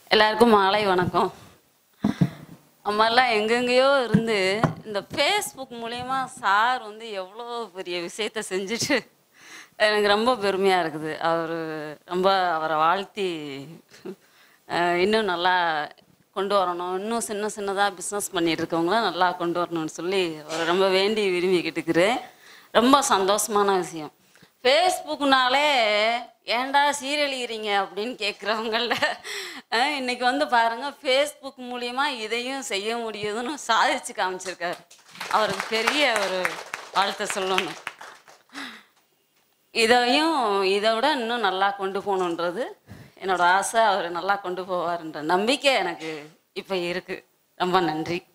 எல்லாருக்கும் மாலை வணக்கம் நம்மெல்லாம் எங்கெங்கேயோ இருந்து இந்த ஃபேஸ்புக் மூலயமா சார் வந்து எவ்வளோ பெரிய விஷயத்த செஞ்சுட்டு எனக்கு ரொம்ப பெருமையாக இருக்குது அவர் ரொம்ப அவரை வாழ்த்தி அஹ், இன்னும் நல்லா கொண்டு வரணும் இன்னும் சின்ன சின்னதாக பிஸ்னஸ் பண்ணிட்டு இருக்கவங்களாம் நல்லா கொண்டு வரணும்னு சொல்லி அவரை ரொம்ப வேண்டி விரும்பிக்கிட்டுக்கிறேன் ரொம்ப சந்தோஷமான விஷயம் ஃபேஸ்புக்னாலே ஏன்டா சீரழிகிறீங்க அப்படின்னு கேட்குறவங்கள இன்னைக்கு வந்து பாருங்க ஃபேஸ்புக் மூலியமா இதையும் செய்ய முடியுதுன்னு சாதிச்சு காமிச்சிருக்காரு அவருக்கு பெரிய ஒரு வாழ்த்தை சொல்லணும் இதையும் இதை விட இன்னும் நல்லா கொண்டு போகணுன்றது என்னோட ஆசை அவர் நல்லா கொண்டு போவார்ன்ற நம்பிக்கை எனக்கு இப்போ இருக்கு ரொம்ப நன்றி